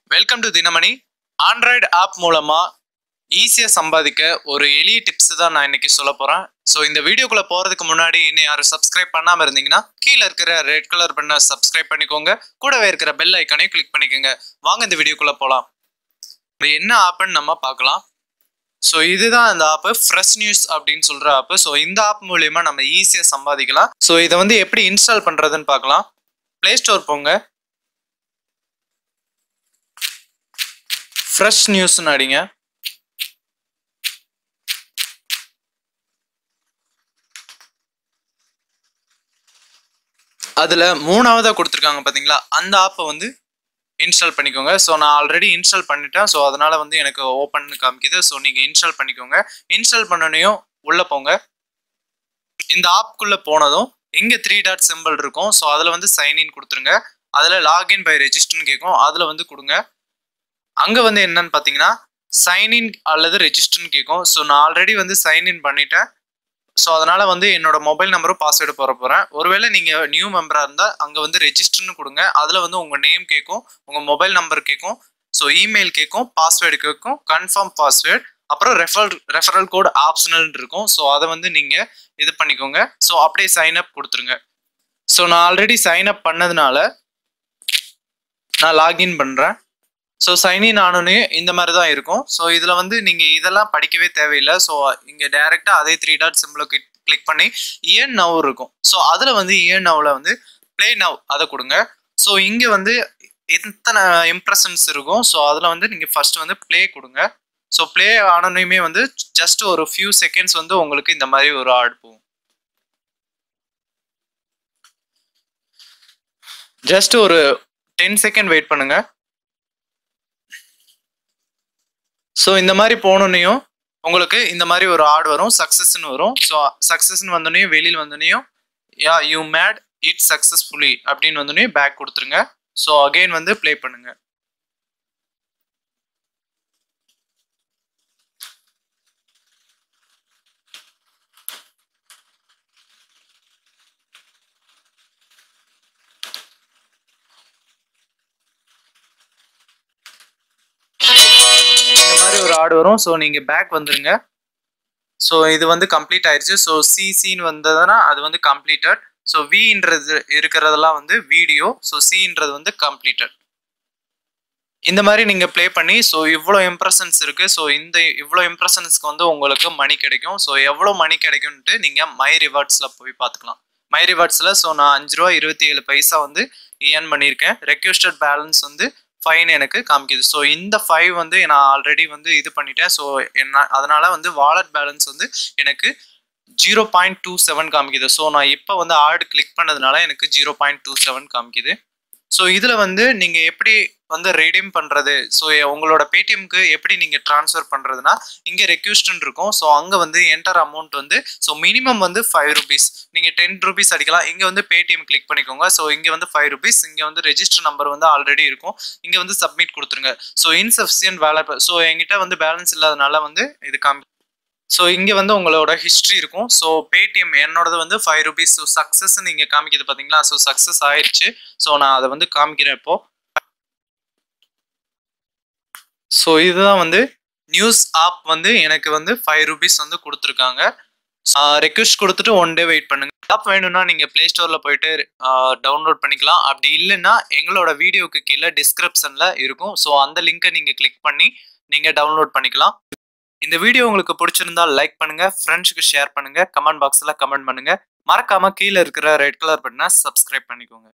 welcome to Dinamani Android app மூலமா ஈஸியாக சம்பாதிக்க ஒரு எளிய டிப்ஸ் தான் நான் இன்னைக்கு சொல்ல போறேன் ஸோ இந்த வீடியோக்குள்ள போறதுக்கு முன்னாடி இன்னும் யாரும் சப்ஸ்கிரைப் பண்ணாம இருந்தீங்கன்னா கீழே இருக்கிற ரெட் கலர் பண்ண சப்ஸ்கிரைப் பண்ணிக்கோங்க கூடவே இருக்கிற பெல் ஐக்கானையும் கிளிக் பண்ணிக்கோங்க வாங்க இந்த வீடியோக்குள்ள போகலாம் இது என்ன ஆப்புன்னு நம்ம பார்க்கலாம் ஸோ இதுதான் அந்த ஆப்பு ஃப்ரெஷ் நியூஸ் அப்படின்னு சொல்ற ஆப்பு ஸோ இந்த ஆப் மூலியமா நம்ம ஈஸியாக சம்பாதிக்கலாம் ஸோ இதை வந்து எப்படி இன்ஸ்டால் பண்றதுன்னு பார்க்கலாம் ப்ளே ஸ்டோர் போங்க ஃப்ரெஷ் நியூஸ்னு அடிங்க அதில் மூணாவதாக கொடுத்துருக்காங்க பார்த்தீங்களா அந்த ஆப்பை வந்து இன்ஸ்டால் பண்ணிக்கோங்க ஸோ நான் ஆல்ரெடி இன்ஸ்டால் பண்ணிட்டேன் ஸோ அதனால் வந்து எனக்கு ஓப்பன் காமிக்குது ஸோ நீங்கள் இன்ஸ்டால் பண்ணிக்கோங்க இன்ஸ்டால் பண்ணனையும் உள்ளே போங்க இந்த ஆப்குள்ளே போனதும் இங்கே த்ரீ டாட் சிம்பிள் இருக்கும் ஸோ அதில் வந்து சைன்இன் கொடுத்துருங்க அதில் லாகின் பை ரெஜிஸ்டர்னு கேட்கும் அதில் வந்து கொடுங்க அங்கே வந்து என்னன்னு பார்த்தீங்கன்னா சைன்இன் அல்லது ரெஜிஸ்டர்னு கேட்கும் ஸோ நான் ஆல்ரெடி வந்து சைன்இன் பண்ணிட்டேன் ஸோ அதனால வந்து என்னோட மொபைல் நம்பரும் பாஸ்வேர்டு போட போகிறேன் ஒருவேளை நீங்கள் நியூ மெம்பராக இருந்தால் அங்கே வந்து ரெஜிஸ்டர்னு கொடுங்க அதில் வந்து உங்கள் நேம் கேட்கும் உங்கள் மொபைல் நம்பர் கேட்கும் ஸோ இமெயில் கேட்கும் பாஸ்வேர்டு கேட்கும் கன்ஃபார்ம் பாஸ்வேர்டு அப்புறம் ரெஃபரல் ரெஃபரல் கோட் ஆப்ஷனல் இருக்கும் ஸோ அதை வந்து நீங்கள் இது பண்ணிக்கோங்க ஸோ அப்படியே சைன் அப் கொடுத்துருங்க ஸோ நான் ஆல்ரெடி சைன் அப் பண்ணதுனால நான் லாகின் பண்ணுறேன் ஸோ சைன்இன் ஆனோடனே இந்த மாதிரி தான் இருக்கும் ஸோ இதில் வந்து நீங்கள் இதெல்லாம் படிக்கவே தேவையில்லை ஸோ இங்கே டைரெக்டாக அதே த்ரீ டாட் சிம்பிளை கிளிக் பண்ணி இயன் நவ் இருக்கும் ஸோ அதில் வந்து இயன் நவ்வில் வந்து ப்ளே நவ் அதை கொடுங்க ஸோ இங்கே வந்து எத்தனை இம்ப்ரெஷன்ஸ் இருக்கும் ஸோ அதில் வந்து நீங்கள் ஃபர்ஸ்ட் வந்து ப்ளே கொடுங்க ஸோ ப்ளே ஆனோனையுமே வந்து ஜஸ்ட் ஒரு ஃபியூ செகண்ட்ஸ் வந்து உங்களுக்கு இந்த மாதிரி ஒரு ஆட் போகும் ஜஸ்ட் ஒரு டென் செகண்ட் வெயிட் பண்ணுங்க ஸோ இந்த மாதிரி போனோன்னையும் உங்களுக்கு இந்த மாதிரி ஒரு ஆட் வரும் சக்ஸஸ்ன்னு வரும் ஸோ சக்ஸஸ்ன்னு வந்தோடனையும் வெளியில் வந்தோடனையும் yeah you made it successfully அப்படின்னு வந்தோடனையும் பேக் கொடுத்துருங்க ஸோ அகெயின் வந்து ப்ளே பண்ணுங்க இந்த மாதிரி ஒரு ஆடு வரும் ஸோ நீங்கள் பேக் வந்துருங்க ஸோ இது வந்து கம்ப்ளீட் ஆயிடுச்சு ஸோ சிசின்னு வந்ததுன்னா அது வந்து கம்ப்ளீட்டட் ஸோ வின்றது இருக்கிறதெல்லாம் வந்து வீடியோ ஸோ சின்றது வந்து கம்ப்ளீட்டட் இந்த மாதிரி நீங்கள் ப்ளே பண்ணி ஸோ இவ்வளோ இம்ப்ரெஷன்ஸ் இருக்குது ஸோ இந்த இவ்வளோ இம்ப்ரெஷன்ஸ்க்கு வந்து உங்களுக்கு மணி கிடைக்கும் ஸோ எவ்வளோ மணி கிடைக்கும்ன்ட்டு நீங்கள் மை ரிவார்ட்ஸில் போய் பார்த்துக்கலாம் மை ரிவார்ட்ஸில் ஸோ நான் அஞ்சு ரூபா இருபத்தி ஏழு பைசா வந்து ஏர்ன் பண்ணியிருக்கேன் ரெக்வஸ்டட் பேலன்ஸ் வந்து ஃபைன் எனக்கு காமிக்குது ஸோ இந்த ஃபைவ் வந்து நான் ஆல்ரெடி வந்து இது பண்ணிட்டேன் ஸோ என்ன அதனால வந்து வாலெட் பேலன்ஸ் வந்து எனக்கு ஜீரோ பாயிண்ட் டூ செவன் காமிக்குது ஸோ நான் இப்போ வந்து ஆர்டு கிளிக் பண்ணதுனால எனக்கு ஜீரோ பாயிண்ட் டூ செவன் காமிக்குது ஸோ இதில் வந்து நீங்கள் எப்படி வந்து ரெடீம் பண்ணுறது ஸோ உங்களோட பேடிஎம்க்கு எப்படி நீங்கள் ட்ரான்ஸ்ஃபர் பண்ணுறதுனா இங்கே ரெக்யூஸ்டன் இருக்கும் ஸோ அங்கே வந்து என்டர் அமௌண்ட் வந்து ஸோ மினிமம் வந்து ஃபைவ் ருபீஸ் நீங்கள் டென் ருபீஸ் அடிக்கலாம் இங்கே வந்து பேடிஎம் கிளிக் பண்ணிக்கோங்க ஸோ இங்கே வந்து ஃபைவ் ருபீஸ் இங்கே வந்து ரெஜிஸ்டர் நம்பர் வந்து ஆல்ரெடி இருக்கும் இங்கே வந்து சப்மிட் கொடுத்துருங்க ஸோ இன்சஃபிஷியன்ட் வேலை ஸோ என்கிட்ட வந்து பேலன்ஸ் இல்லாதனால வந்து இது காமி ஸோ இங்கே வந்து உங்களோட ஹிஸ்ட்ரி இருக்கும் ஸோ பேடிஎம் என்னோடது வந்து ஃபைவ் ருபீஸ் ஸோ சக்ஸஸ் நீங்கள் காமிக்குது பார்த்தீங்களா ஸோ சக்ஸஸ் ஆயிடுச்சு ஸோ நான் அதை வந்து காமிக்கிறேன் இப்போ ஸோ இதுதான் வந்து நியூஸ் ஆப் வந்து எனக்கு வந்து ஃபைவ் ருபீஸ் வந்து கொடுத்துருக்காங்க ரெக்வஸ்ட் கொடுத்துட்டு ஒன் டே வெயிட் பண்ணுங்க ஆப் வேணும்னா நீங்கள் ப்ளே ஸ்டோரில் போயிட்டு டவுன்லோட் பண்ணிக்கலாம் அப்படி இல்லைன்னா எங்களோட வீடியோக்கு கீழே டிஸ்கிரிப்ஷனில் இருக்கும் ஸோ அந்த லிங்கை நீங்கள் கிளிக் பண்ணி நீங்கள் டவுன்லோட் பண்ணிக்கலாம் இந்த வீடியோ உங்களுக்கு பிடிச்சிருந்தா லைக் பண்ணுங்க ஃப்ரெண்ட்ஸுக்கு ஷேர் பண்ணுங்க கமெண்ட் பாக்ஸில் கமெண்ட் பண்ணுங்க மறக்காம கீழே இருக்கிற ரெட் கலர் பட்டனை சப்ஸ்கிரைப் பண்ணிக்கோங்க